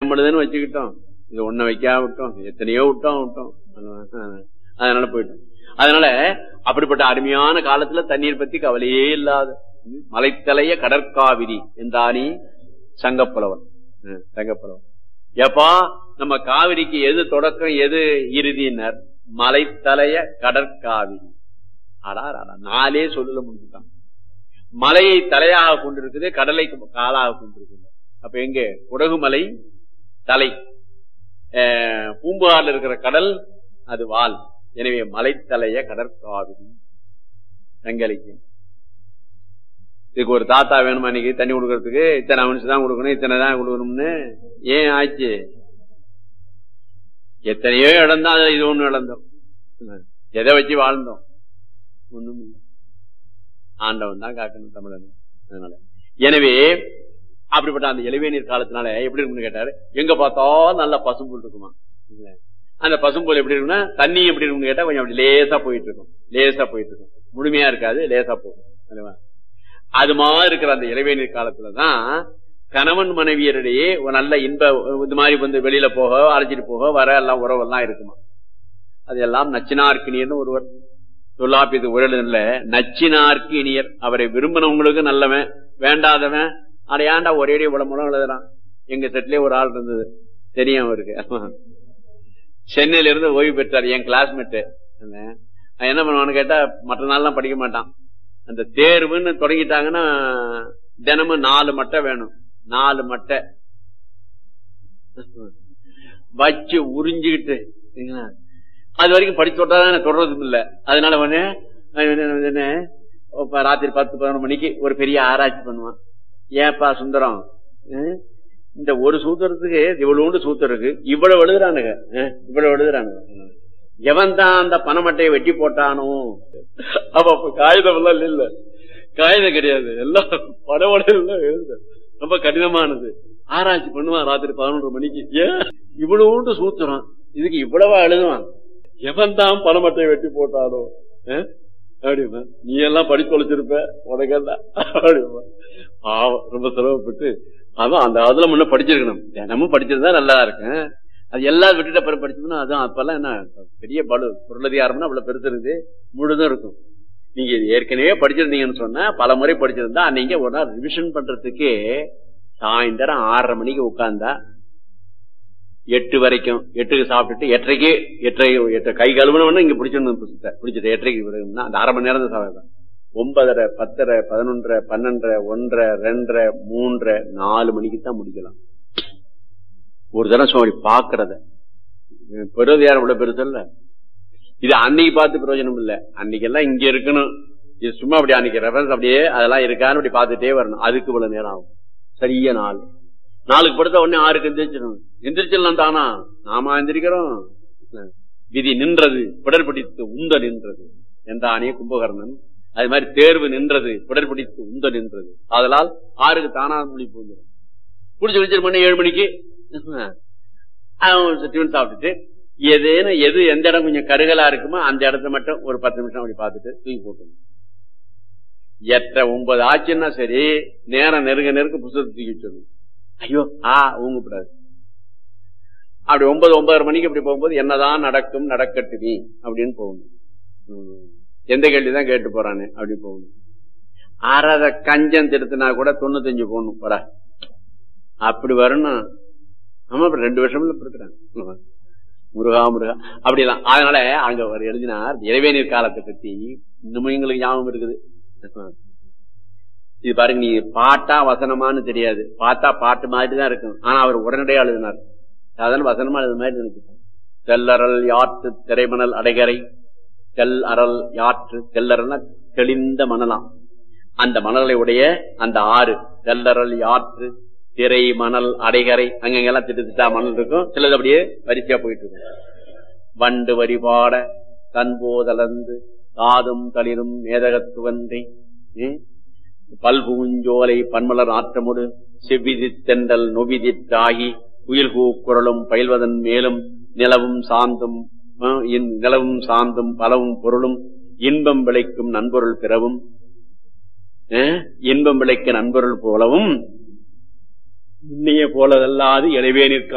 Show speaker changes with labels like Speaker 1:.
Speaker 1: நம்மளுதுன்னு வச்சுக்கிட்டோம் இது ஒன்ன வைக்காம விட்டோம் எத்தனையோ விட்டோம் விட்டோம் அதனால போயிட்டோம் அதனால அப்படிப்பட்ட அருமையான காலத்துல தண்ணீர் பத்தி கவலையே இல்லாத மலைத்தலைய கடற்காவிரி என்றானி சங்கப்புலவன் ம், சங்கப்புலவன் எப்பா நம்ம காவிரிக்கு எது தொடக்கம் எது இறுதியினர் மலைத்தலைய கடற்காவிரி அடார் அடா நாளே சொல்லல முடிஞ்சுட்டான் மலையை தலையாக கொண்டிருக்குது கடலை காலாக கொண்டிருக்குது அப்ப எங்க குடகுமலை தலை அஹ், பூம்புகார்ல இருக்கிற கடல் அது வால் எனவே மலைத்தலைய கடற்காவிரி செங்கலைக்கு இதுக்கு ஒரு தாத்தா வேணுமா இன்னைக்கு தண்ணி கொடுக்கறதுக்கு இத்தனை அமனிச்சு தான் கொடுக்கணும் இத்தனை தான் கொடுக்கணும்னு ஏன் ஆச்சு எத்தனையோ இடம் தான் இது ஒண்ணு இழந்தோம் எதை வச்சு வாழ்ந்தோம் ஒண்ணும் இல்லை ஆண்டவன் தான் காக்கணும் தமிழன் அதனால எனவே அப்படிப்பட்ட அந்த இளவேநீர் காலத்தினால எப்படி இருக்குன்னு கேட்டாரு எங்க பார்த்தாலும் நல்ல பசும்புல் இருக்குமா இல்ல. அந்த பசும்புல் எப்படி இருக்குன்னா தண்ணி எப்படி இருக்குன்னு கேட்டா கொஞ்சம் அப்படி லேசா போயிட்டு இருக்கும் லேசா போயிட்டு இருக்கும் முழுமையா இருக்காது லேசா போகும் அல்லவா? அது மாதிரி இருக்கிற அந்த இளவேநீர் காலத்துலதான் கணவன் மனைவியரிடையே ஒரு நல்ல இன்ப இது மாதிரி வந்து வெளியில போக அழைச்சிட்டு போக வர எல்லாம் உறவெல்லாம் இருக்குமா அதெல்லாம் நச்சினார்க்கினியர்னு ஒருவர் தொல்லாப்பியது உரல நச்சினார்க்கு இனியர் அவரை விரும்பினவங்களுக்கு நல்லவன் வேண்டாதவன் அடையாண்டா ஒரே உடம்புலம் எழுதுறான் எங்க செட்லயே ஒரு ஆள் இருந்தது தெரியும் அவருக்கு சென்னையில இருந்து ஓய்வு பெற்றார் என் கிளாஸ்மேட்டு என்ன பண்ணுவான்னு கேட்டா மற்ற நாள்லாம் படிக்க மாட்டான் அந்த தேர்வுன்னு தொடங்கிட்டாங்கன்னா தினமும் நாலு மட்டை வேணும் நாலு மட்டை வச்சு உறிஞ்சுக்கிட்டு சரிங்களா? அது வரைக்கும் படிச்சு தொட்டாதான் தொடர்றதும் இல்ல அதனால உடனே அவன் என்ன- என்ன, இப்ப ராத்திரி பத்து பதினொரு மணிக்கு ஒரு பெரிய ஆராய்ச்சி பண்ணுவான் ஏப்பா சுந்தரம் அஹ், இந்த ஒரு சூத்திரத்துக்கு இவ்வளவு சூத்திரம் இருக்கு இவ்வளவு எழுதுறானுங்க அஹ், இவ்வளவு எழுதுறானுங்க எவன் தான் அந்த பணமட்டையை வெட்டி போட்டானோ அப்ப அப்ப காகிதம் எல்லாம் இல்ல காகிதம் கிடையாது எல்லாம் பணமடை எல்லாம் எழுது ரொம்ப கடினமானது ஆராய்ச்சி பண்ணுவான் ராத்திரி பதினொன்று மணிக்கு ஏன் இவ்வளவு சூத்திரம் இதுக்கு இவ்வளவா எழுதுவான் எவன் தான் பணமட்டையை வெட்டி போட்டானோ அஹ்? அப்படிமா நீ எல்லாம் படிச்சு தொலைச்சிருப்ப உனக்கெல்லாம் அப்படிமா பாவம் ரொம்ப சிரமப்பட்டு அதான் அந்த அதுல முன்ன படிச்சிருக்கணும் தினமும் படிச்சிருந்தா நல்லா இருக்கும் அது எல்லாம் விட்டுட்டு அப்புறம் படிச்சோம்னா அதான் அப்பெல்லாம் என்ன பெரிய பலு பொருளதிகாரம்னா அவ்வளவு பெருசு இருக்குது முழுதும் இருக்கும் நீங்க இது ஏற்கனவே படிச்சிருந்தீங்கன்னு சொன்னா பல முறை படிச்சிருந்தா நீங்க ஒரு நாள் ரிவிஷன் பண்றதுக்கே சாயந்தரம் ஆறரை மணிக்கு உட்கார்ந்தா எட்டு வரைக்கும் எட்டுக்கு சாப்பிட்டுட்டு எட்டரைக்கு எட்டரை எட்டு கை கழுவுனவன இங்க பிடிச்சிடணும் புத்தகத்தை பிடிச்சிட்டு எட்டரைக்கு விடுங்கன்னா அந்த அரை மணி நேரம் தான் சாப்பிடலாம் ஒன்பதரை பத்தரை பதினொன்றரை பன்னெண்டரை ஒன்றரை ரெண்டரை மூன்றரை நாலு மணிக்கு தான் முடிக்கலாம் ஒரு தடவை சும்மா அப்படி பாக்குறத பெருவது யாரும் இவ்வளவு பெருசு இல்ல இது அன்னைக்கு பார்த்து பிரயோஜனம் இல்ல அன்னைக்கு எல்லாம் இங்க இருக்கணும் இது சும்மா அப்படி அன்னைக்கு ரெஃபரன்ஸ் அப்படியே அதெல்லாம் இருக்கான்னு அப்படி பார்த்துட்டே வரணும் அதுக்கு இவ்வளவு நேரம் ஆகும் சரியா நாலு நாளுக்கு படுத்த உடனே ஆறுக்கு எந்திரிச்சிடணும் எந்திரிச்சிடலாம் தானா நாம எந்திரிக்கிறோம் விதி நின்றது பிடர்பிடித்து உந்த நின்றது என்றானே கும்பகர்ணன் அது மாதிரி தேர்வு நின்றது பிடர்பிடித்து உந்த நின்றது அதனால் ஆறுக்கு தானா முடிப்பு வந்துடும் குடிச்சு குடிச்சிட்டு மணி ஏழு மணிக்கு அவன் டிஃபன் சாப்பிட்டுட்டு ஏதேனும் எது எந்த இடம் கொஞ்சம் கருகலா இருக்குமோ அந்த இடத்த மட்டும் ஒரு பத்து நிமிஷம் அப்படி பார்த்துட்டு தூக்கி போட்டு எட்ட ஒன்பது ஆச்சுன்னா சரி நேரம் நெருங்க நெருங்க புத்தகத்தை தூக்கி வச்சிடணும் ஐயோ ஆ ஊங்கக்கூடாது அப்படி ஒன்பது ஒன்பதரை மணிக்கு அப்படி போகும்போது என்னதான் நடக்கும் நடக்கட்டுமே அப்படின்னு போகணும் ம். எந்த கேள்விதான் கேட்டு போறானே அப்படி போகணும் அறத கஞ்சம் திருத்தினா கூட தொண்ணூத்தஞ்சு போகணும் வர அப்படி வரணும் ஆமா அப்புறம் ரெண்டு வருஷம்ல இருக்கிறாங்க முருகா முருகா அப்படிலாம் அதனால அங்க அவர் எழுதினார் இறைவேநீர் காலத்தை பத்தி இன்னமும் எங்களுக்கு ஞாபகம் இருக்குது இது பாருங்க நீ பாட்டா வசனமான்னு தெரியாது பார்த்தா பாட்டு மாதிரி தான் இருக்கும் ஆனா அவர் உடனடியாக எழுதினார் சாதாரண வசனமா எழுது மாதிரி நினைச்சுட்டார் தெல்லறல் யாற்று திரைமணல் அடைகரை தெல் அறல் யாற்று தெல்லறல்னா தெளிந்த மணலாம் அந்த மணலை உடைய அந்த ஆறு தெல்லறல் யாற்று திரை மணல் அடைகரை அங்கங்கெல்லாம் திட்டு திட்டா மணல் இருக்கும் சிலது அப்படியே வரிசையா போயிட்டு இருக்கும் வண்டு வரிபாட தன்போதலந்து காதும் தளிரும் மேதகத்துவன்றி பல்பூஞ்சோலை பன்மலர் ஆற்றமுடு செவ்விதி தெண்டல் நொவிதிற்றாகி உயிர் குரலும் பயில்வதன் மேலும் நிலவும் சாந்தும் அஹ், இன் நிலவும் சாந்தும் பலவும் பொருளும் இன்பம் விளைக்கும் நண்பொருள் பிறவும் அஹ், இன்பம் விளைக்க நண்பொருள் போலவும் இன்னைய போலதல்லாது எனவே நிற்க